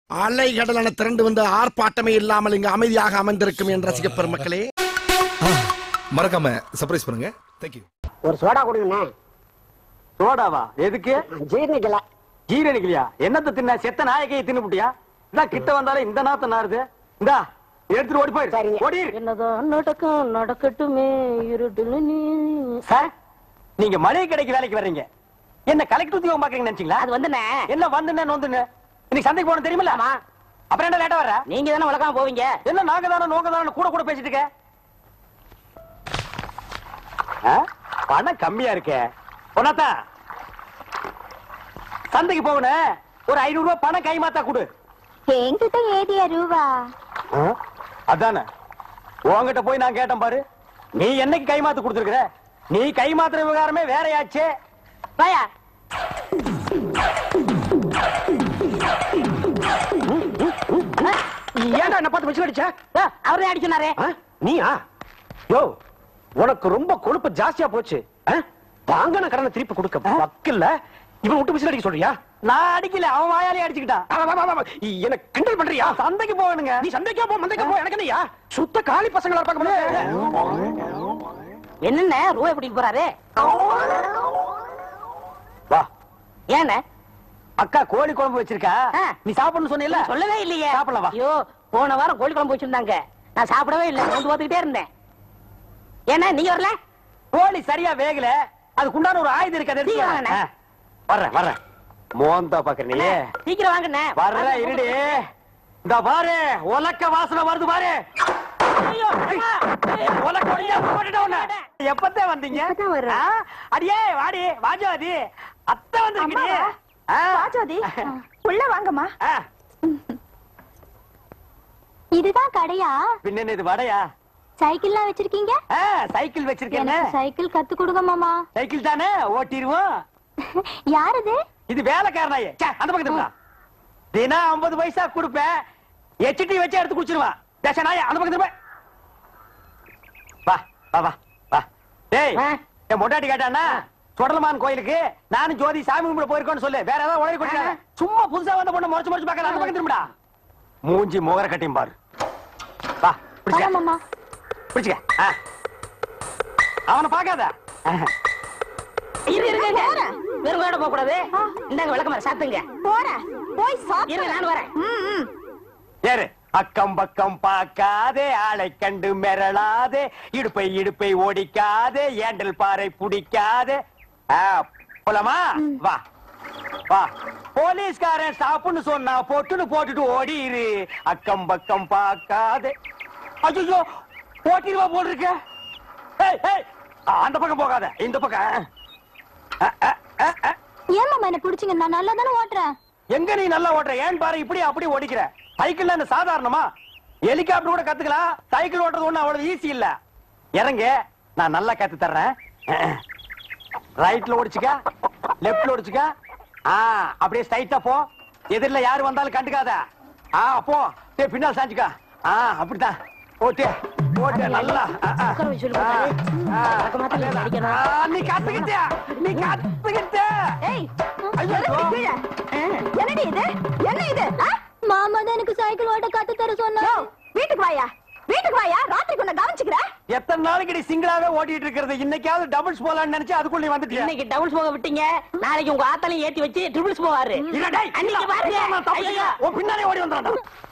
அலைகடலான திரண்டு வந்து ஆர்ப்பாட்டமே இல்லாமல் இங்கு அமைதியாக அமர்ந்திருக்கும் என் ரசிக பெருமக்களே மறக்காம சர்ப்ரைஸ் பண்ணுங்க தேங்க்யூ ஒரு சோடா கொடுங்கண்ணே சோடாவா எதுக்கு ஜீரணிக்கல ஜீரணிக்கலையா என்னத்த தின்ன செத்த நாயகையை தின்னுபுட்டியா இந்தா கிட்ட வந்தாலே இந்த நாத்த நாருது இந்தா எடுத்துட்டு ஓடி போயிரு சரிங்க. ஓடி என்னதான் நடக்கும் நடக்கட்டுமே இருட்டுல நீ சார் நீங்க மளிகை கடைக்கு வேலைக்கு வர்றீங்க என்ன கலெக்டர் உத்தியோகம் பாக்குறீங்கன்னு நினைச்சீங்களா அது வந்துண்ணே என்ன வந்துன்னு நோந்துன்னு இன்னைக்கு சந்தைக்கு போகணும் தெரியுமில்ல ஆமா. அப்புறம் என்ன லேட்டா வர்ற நீங்க தானே வழக்காம போவீங்க என்ன நாங்க தானே நோங்க தானே கூட கூட பேசிட்டு இருக்க ஆ? பணம் கம்மியா இருக்கே பொண்ணாத்தா சந்தைக்கு போகணும் ஒரு ஐநூறு ரூபாய் பணம் கை மாத்தா கொடு என்கிட்ட ஏதியா ரூபா ஆ? அதானே உன்கிட்ட போய் நான் கேட்டேன் பாரு நீ என்னைக்கு கை மாத்து கொடுத்துருக்குற நீ கை மாத்துற விவகாரமே வேறையாச்சே வாயா ஏன்டா என்ன பார்த்து வச்சு அடிச்ச ஆ, அவரே அடிச்சு சொன்னாரே ஆ? நீயா யோ உனக்கு ரொம்ப கொழுப்பு ஜாஸ்தியா போச்சு ஆ? வாங்கின கடனை திருப்பி கொடுக்க வக்கில்ல இவன் விட்டு விசில் அடிக்க சொல்றியா நான் அடிக்கல அவன் வாயாலே அடிச்சுக்கிட்டான் எனக்கு கிண்டல் பண்றியா சந்தைக்கு போகணுங்க நீ சந்தைக்கா போ மந்தைக்கு போ எனக்கு என்னய்யா சுத்த காலி பசங்களா பார்க்க முடியாது என்னென்ன ரூபாய் எப்படி போறாரு வா ஏண்ணே அக்கா கோழி குழம்பு வச்சிருக்கா ஆ. நீ சாப்பிடணும்னு சொன்னீல்ல சொல்லவே இல்லையே சாப்பிடலாம் வா. ஐயோ போன வாரம் கோழி குழம்பு வச்சிருந்தாங்க நான் சாப்பிடவே இல்லை வந்து பார்த்துக்கிட்டே இருந்தேன் ஏன்னா நீங்க வரல கோழி சரியா வேகல அதுக்குண்டான ஒரு ஆயுதம் இருக்கு அதை எடுத்து சீக்கிரம் வா. வாங்கண்ணே. ஆ. வர்றேன் வர்றேன் மோந்தா பாக்குற நீ சீக்கிரம் வாங்கண்ணே வர்ற இருடி இந்த பாரு உலக்க வாசனை வருது பாரு ஐயோ, அம்மா. உலக்க ஒடியா போட்டுட்ட உன்னை. எப்பத்தே வந்தீங்க இப்பதான் வர்றேன். ஆ? அடியே வாடி வாஜாதி அத்தை வந்திருக்கீங்க ராஜாதி உள்ள வாங்கம்மா ஆ. இதுதான் கடையா பின்ன என்ன இது வடையா சைக்கிள்லாம் வச்சிருக்கீங்க ஆ, சைக்கிள் வச்சிருக்கேன் எனக்கு சைக்கிள் கத்து கொடுங்க மாமா சைக்கிள் தானே ஓட்டிடுவோம் யார் இது இது வேலைக்காரனாயே ச்சே, அந்த பக்கத்துல வா. தினம் ஐம்பது பைசா கொடுப்பேன் எச்டி வச்சு எடுத்து குடிச்சிருவான் தேச நாய அந்த பக்கத்துல போய் வா வா வா வா டேய் ஆ. என் மொட்டாட்டி கேட்டானா சுடலமான் கோயிலுக்கு நானும் ஜோதி சாமி கும்பிட போயிருக்கோன்னு சொல்லு வேற ஏதாவது உழைய கொண்டு சும்மா புதுசா வந்த பொண்ணு முறைச்சு முறைச்சு பார்க்கற அந்த பக்கம் திரும்படா மூஞ்சி முகர கட்டியும் பாரு வா வரேன் பிடிச்ச மாமா பிடிச்சுக்க ஆ. அவனை பார்க்காத இரு இருங்க இருங்க. வெறும் கூட போக கூடாது இந்தாங்க விளக்கமாறு சாத்துங்க போறேன் போய் இருங்க நான் வரேன் ஏறு அக்கம் பக்கம் பார்க்காதே ஆளை கண்டு மிரளாதே இடுப்பை இடுப்பை ஓடிக்காதே ஏண்டல் பாறை புடிக்காதே ஆ, போலாமா வா வா போலீஸ்காரன் சாப்புன்னு சொன்னா பொட்டுன்னு போட்டுட்டு ஓடிரு அக்கம் பக்கம் பார்க்காதே ஐயோ ஓட்டிருவா போல் இருக்க ஏய், ஏய், அந்த பக்கம் போகாத இந்த பக்கம் ஆ, ஆ, ஆ, ஆ. ஏன் மாமா என்ன பிடிச்சிங்க நான் நல்லா தானே ஓட்டுறேன் எங்க நீ நல்லா ஓட்டுற ஏன் பாரு இப்படி அப்படி ஓடிக்கிற சைக்கிள் என்ன சாதாரணமா ஹெலிகாப்டர் கூட கத்துக்கலாம் சைக்கிள் ஓட்டுறது ஒண்ணு அவ்வளவு ஈஸி இல்ல இறங்க நான் நல்லா கத்து தர்றேன் ரைட்ல ஓடிச்சுக்க லெப்ட்ல ஓடிச்சுக்க ஆ அப்படியே ஸ்ட்ரைட்டா போ எதிரில யாரு வந்தாலும் கண்டுக்காத ஆ போ டேய் பின்னால் சாஞ்சுக்க ஆ அப்படித்தான் ஓட்டு ஓட்டு நல்லா ஆ, ஆ. உட்கார வச்சு சொல்லி ஆ, கொடுத்தாரு. ஆ. வழக்கமா தான் அடிக்கணும். ஆ, நீ கத்துக்கிட்ட நீ கத்துக்கிட்ட ஏய் ஐயோ. என்னடி இது என்ன இது மாமா தான் எனக்கு சைக்கிள் ஓட்ட கத்து தர சொன்னா வீட்டுக்கு வாயா வீட்டுக்கு வாயா ராத்திரி கொண்ட கவனிச்சுக்கிற எத்தனை நாளைக்கு நீ சிங்கிளாவே ஓட்டிட்டு இருக்கிறது இன்னைக்காவது டபுள்ஸ் போலாம்னு நினைச்சு அதுக்குள்ள நீ வந்துட்டியா இன்னைக்கு டபுள்ஸ் போக விட்டீங்க நாளைக்கு உங்க ஆத்தாலையும் ஏத்தி வச்சு ட்ரிபிள்ஸ் போவாரு இல்ல, டேய், அன்னைக்கு இல்ல, பாருங்க நான் தப்பு செய்யல. ஐயோ. உன் பின்னாலே ஓடி வந்துடுறேன்டா.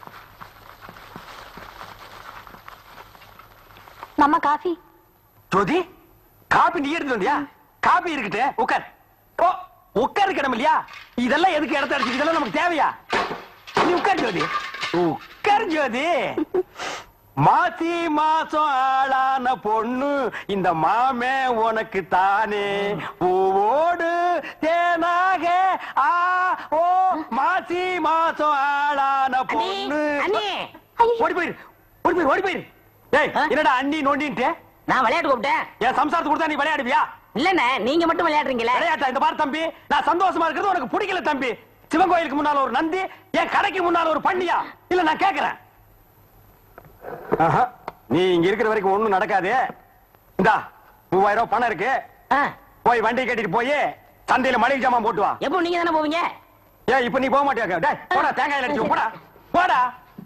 மாமா காஃபி ஜோதி காபி நீ எடுத்து வந்தியா காபி இருக்கட்டு உட்கார் ஓ உட்கார் கிடம் இல்லையா இதெல்லாம் எதுக்கு இடத்த அடிச்சு இதெல்லாம் நமக்கு தேவையா நீ உட்கார் ஜோதி உட்கார் ஜோதி மாசி மாசம் ஆளான பொண்ணு இந்த மாமே உனக்கு தானே பூவோடு தேனாக ஆ ஓ மாசி மாசம் ஆளான அண்ணே, பொண்ணு அண்ணே. ஓடி போயிரு ஓடி போயிரு ஓடி போயிரு டேய் ஆ? என்னடா அண்ணி நோண்டின்ட்டு நான் விளையாட்டு கூப்பிட்டேன் என் சம்சாரத்து கொடுத்தா நீ விளையாடுவியா இல்லண்ணே நீங்க மட்டும் விளையாடுறீங்களே விளையாட்டா இந்த பாரு தம்பி நான் சந்தோஷமா இருக்கிறது உனக்கு பிடிக்கல தம்பி சிவன் கோயிலுக்கு முன்னால ஒரு நந்தி என் கடைக்கு முன்னால ஒரு பண்ணியா இல்ல நான் கேக்குறேன் ஆஹா, நீ இங்க இருக்கிற வரைக்கும் ஒண்ணும் நடக்காது இந்தா மூவாயிரம் ரூபாய் பணம் இருக்கு ஆ, போய் வண்டி கட்டிட்டு போய் சந்தையில மளிகை ஜாமான் போட்டு வா எப்போ நீங்க தானே போவீங்க ஏய் இப்ப நீ போக மாட்டியா டேய் போடா தேங்காய் அடிச்சு போடா போடா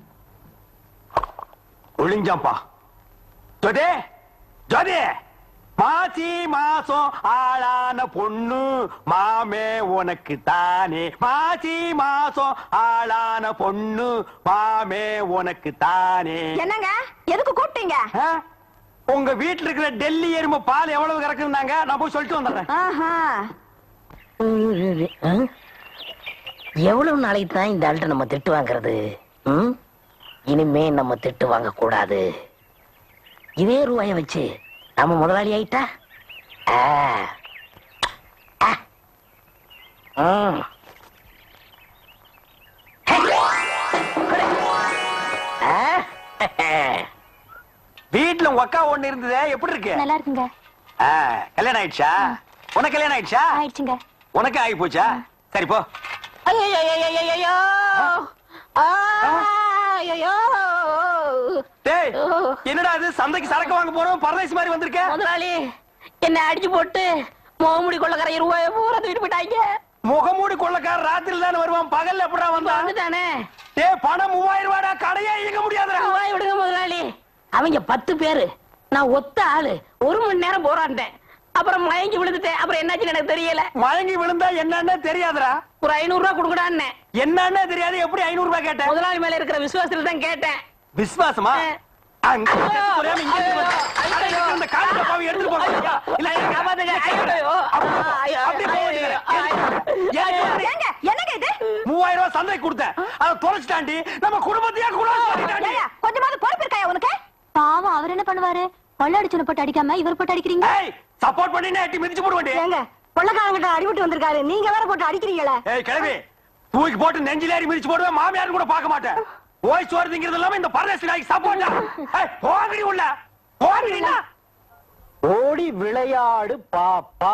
ஒளிஞ்சாம்பா ஜோதி ஜோதி மாசி மாசம் ஆளான பொண்ணு மாமே உனக்கு தானே மாசி மாசம் ஆளான பொண்ணு மாமே உனக்கு தானே என்னங்க எதுக்கு கூப்பிட்டீங்க ஆ? உங்க வீட்டுல இருக்கிற டெல்லி எருமை பால் எவ்வளவு கறக்குறாங்க நான் போய் சொல்லிட்டு வந்துடுறேன் ஆஹா எவ்வளவு நாளைக்கு தான் இந்த ஆள்கிட்ட நம்ம திட்டு வாங்குறது ம்? இனிமே நம்ம திட்டு வாங்க கூடாது இதே ரூபாய வச்சு நம்ம முதலாளி ஆயிட்டா ஆ. ஆ. ம். ஆ. வீட்டுல உங்க அக்கா ஒண்ணு இருந்ததே எப்படி இருக்கு நல்லா இருக்குங்க ஆ, கல்யாணம் ஆயிடுச்சா உனக்கு கல்யாணம் ஆயிடுச்சா ஆயிடுச்சுங்க உனக்கு ஆகி போச்சா சரி போ ஐயையையையையையோ. ஆ, ஐயையோ. டேய் என்னடா இது சந்தைக்கு சரக்கு வாங்க போறோம் பரதேசி மாதிரி வந்திருக்க முதலாளி என்ன அடிச்சு போட்டு முகமுடி கொள்ளக்கார ரூபாய பூரா தூக்கிட்டு போயிட்டாங்க முகமூடி கொள்ளக்கார ராத்திரி தானே வருவான் பகல்ல எப்படா வந்தான் வந்துட்டானே டேய் பணம் மூவாயிரம் ரூபாடா கடையே இயங்க முடியாதுடா வாய் விடுங்க முதலாளி அவங்க பத்து பேரு நான் ஒத்த ஆளு ஒரு மணி நேரம் போராண்டேன் அப்புறம் மயங்கி விழுந்துட்டேன் அப்புறம் என்னாச்சுன்னு எனக்கு தெரியல மயங்கி விழுந்தா என்னன்னு தெரியாதுடா ஒரு ஐநூறு ரூபாய் கொடுக்கடான்னு என்னன்னு தெரியாது எப்படி ஐநூறு ரூபாய் கேட்டேன் முதலாளி மேல இருக்கிற விசுவாசத்துல தான் கேட்டேன் விசுவாசமா ஆ. அங்க ஐயோ, தெரியாம இங்க ஐயோ, வந்து- ஐயோ, அட, இருக்கிற அந்த காலி டப்பாவை எடுத்துட்டு போங்க ஐயா. இல்ல, இல்ல, காப்பாத்துங்க. ஐயோ, ஐயோ, ஐயோ, அப்படியே போக வேண்டியது. ஐயோ, ஐயோ. ஏன் இப்படி? ஏங்க என்னங்க இது மூவாயிரம் ரூபாய் சந்தைக்கு கொடுத்தேன் அதை தொலைச்சிட்டாண்டி நம்ம குடும்பத்தையே குடும்பம் ஏங்க, கொஞ்சமாவது பொறுப்பு இருக்காயா உனக்கு பாவம் அவர் என்ன பண்ணுவாரு கொள்ள அடிச்சுன போட்டு அடிக்காம இவர் போட்டு அடிக்கிறீங்க ஏய் சப்போர்ட் பண்ணி எட்டி மிதிச்சு போடுவேண்டி ஏங்க கொள்ளக்காரங்கிட்ட அடிபட்டு வந்திருக்காரு நீங்க வேற போட்டு அடிக்கிறீங்களே ஏய் கிளவி தூக்கி போட்டு நெஞ்சில ஏறி மிதிச்சு போடுவேன் மாமியார் கூட பார்க்க மாட்டேன் ஓய் சோறுங்கிறது இல்லாம இந்த பரதேசி நாய்க்கு சப்போர்ட்டா ஏய் போங்கடி உள்ள போங்கடினா ஓடி விளையாடு பாப்பா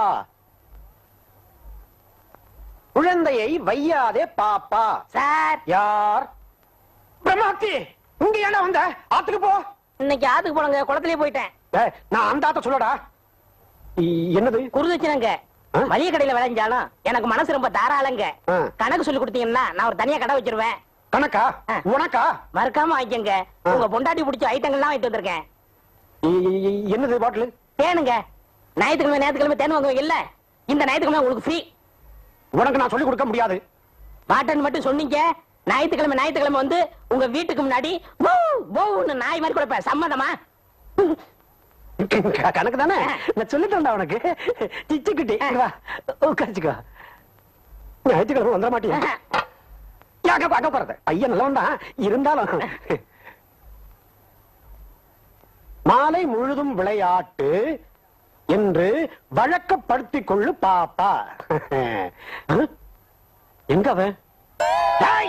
குழந்தையை வையாதே பாப்பா சார் யார் பிரம்மாத்தி இங்க ஏன்டா வந்த ஆத்துக்கு போ இன்னைக்கு ஆத்துக்கு போனங்க குளத்திலே போயிட்டேன் ஏய், நான் அந்த ஆத்த சொல்லடா இ- என்னது குருது வச்சுனங்க ஆ? மளிகை கடையில விளைஞ்சாலும் எனக்கு மனசு ரொம்ப தாராளங்க ஆ. கணக்கு சொல்லி கொடுத்தீங்கன்னா நான் ஒரு தனியா கடை வச்சிருவேன் கணக்கா ஆ. உனக்கா மறக்காம வாங்கிக்கங்க ஆ. உங்க பொண்டாட்டி பிடிச்ச ஐட்டங்கள்லாம் வாங்கிட்டு வந்திருக்கேன் இ- இ- என்னது பாட்டில் தேனுங்க ஞாயிற்றுக்கிழமை ஞாயிற்றுக்கிழமை தேன் வாங்குவீங்க இல்ல இந்த ஞாயிற்றுக்கிழமை உங்களுக்கு ஃப்ரீ உனக்கு நான் சொல்லி கொடுக்க முடியாது மாட்டன் மட்டும் சொன்னீங்க ஞாயிற்றுக்கிழமை ஞாயிற்றுக்கிழமை வந்து உங்க வீட்டுக்கு முன்னாடி போ போன்னு நாய் மாதிரி கொடுப்பேன் சம்மதமா க- கணக்கு தானே நான் சொல்லிட்டேன்டா உனக்கு சிச்சுக்குட்டி இங்க வா உட்காந்துக்கோ ஞாயிற்றுக்கிழமை வந்துட மாட்டியா அங்க அங்க போறது பையன் நல்லவன் தான் இருந்தாலும் மாலை முழுதும் விளையாட்டு என்று வழக்கப்படுத்திக் கொள்ளு பாப்பா அஹ்? எங்க அவன் டேய்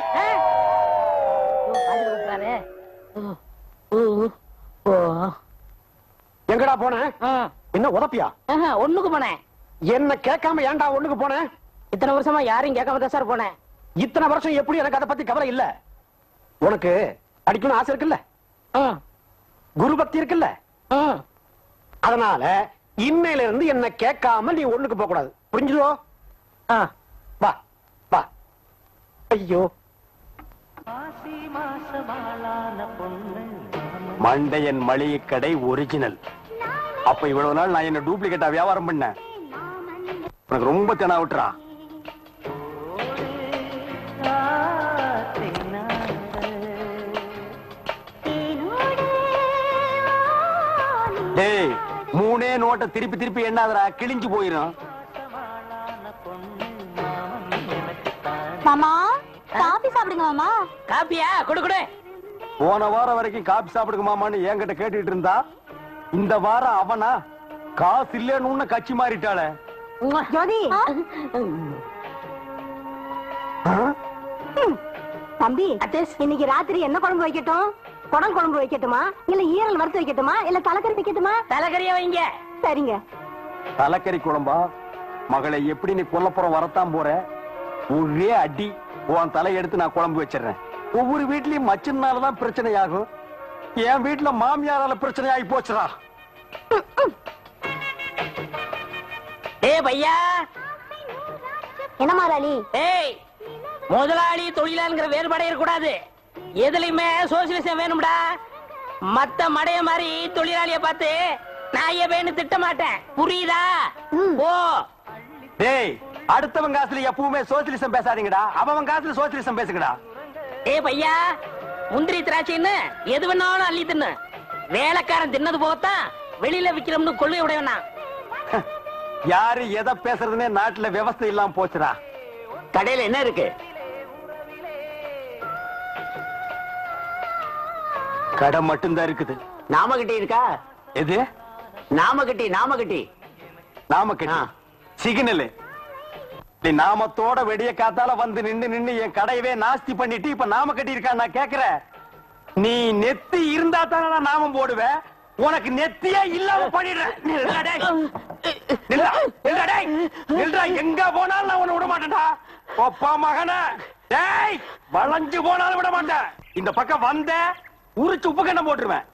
எங்கடா போன என்ன உதப்பியா ஒண்ணுக்கு போனேன் என்ன கேட்காம ஏன்டா ஒண்ணுக்கு போன இத்தனை வருஷமா யாரையும் கேட்காம தான் சார் போனேன் இத்தனை வருஷம் எப்படி எனக்கு அதை பத்தி கவலை இல்ல உனக்கு அடிக்கணும் ஆசை இருக்குல்ல ம், குரு பக்தி இருக்குல்ல ம். அதனால இன்னையில இருந்து என்ன கேட்காம நீ ஒண்ணுக்கு போக கூடாது புரிஞ்சுதோ ஆ. வா வா ஐயோ மண்டையன் மளிகை கடை ஒரிஜினல் அப்ப இவ்வளவு நாள் நான் என்ன டூப்ளிகேட்டா வியாபாரம் பண்ணேன் உனக்கு ரொம்ப தெனா விட்டுறா டேய் மூணே நோட்டை திருப்பி திருப்பி எண்ணாதடா கிழிஞ்சு போயிரும் மாமா காபி சாப்பிடுங்க மாமா காப்பியா கொடு கொடு போன வாரம் வரைக்கும் காபி சாப்பிடுங்க மாமான்னு என்கிட்ட கேட்டுட்டு இருந்தா இந்த வாரம் அவனா காசு இல்லன்னு கட்சி மாறிட்டாளே ஜோதி தம்பி இன்னைக்கு ராத்திரி என்ன குழம்பு வைக்கட்டும் குடல் குழம்பு வைக்கட்டுமா இல்ல ஈரல் வறுத்து வைக்கட்டுமா இல்ல தலைக்கறி வைக்கட்டுமா தலைக்கறிய வைங்க சரிங்க தலைக்கறி குழம்பா மகளை எப்படி நீ கொல்லப்புறம் வரத்தான் போற ஒரே அடி உன் தலை எடுத்து நான் குழம்பு வச்சிடுறேன் ஒவ்வொரு வீட்லயும் மச்சனாலதான் பிரச்சனை ஆகும் என் வீட்டுல மாமியாரால பிரச்சனை ஆகி போச்சுடா டேய் பையா என்ன மாராளி டேய் முதலாளி தொழிலாளிங்கிற வேறுபாடே இருக்கக்கூடாது எதுலயுமே சோசியலிசம் வேணும்டா மத்த மடைய மாதிரி தொழிலாளிய பார்த்து நான் ஏன் திட்ட மாட்டேன் புரியுதா ஓ டேய் அடுத்தவன் காசுல எப்பவுமே சோசியலிசம் பேசாதீங்கடா அவன் காசுல சோசியலிசம் பேசுங்கடா ஏ பையா முந்திரி திராட்சைன்னு எது வேணாலும் அள்ளி தின்னு வேலைக்காரன் தின்னது போகத்தான் வெளியில விக்கிறோம்னு கொள்ளை உடையவனா யாரு எதை பேசுறதுன்னே நாட்டுல விவசாயம் இல்லாம போச்சுடா கடையில என்ன இருக்கு கடை மட்டும்தான் இருக்குது நாமகிட்டி இருக்கா எது நாமகிட்டி நாமகிட்டி நாமக்கட்டி சிக்னல் நீ நாமத்தோட வெடிய காத்தால வந்து நின்னு நின்னு என் கடையவே நாஸ்தி பண்ணிட்டு இப்ப நாம கட்டி இருக்கா நான் கேக்குறேன் நீ நெத்தி இருந்தா தானே நான் நாமம் போடுவேன் உனக்கு நெத்தியே இல்லாம பண்ணிடுறேன் நில்றா டேய். நில்றா, நில்றா டேய். நில்றா, எங்க போனாலும் நான் உன்னை விட மாட்டேன்டா ஒப்பா மகன டேய் வளைஞ்சு போனாலும் விட மாட்டேன் இந்த பக்கம் வந்த உரிச்சு உப்பு கண்ணம் போட்டுருவேன்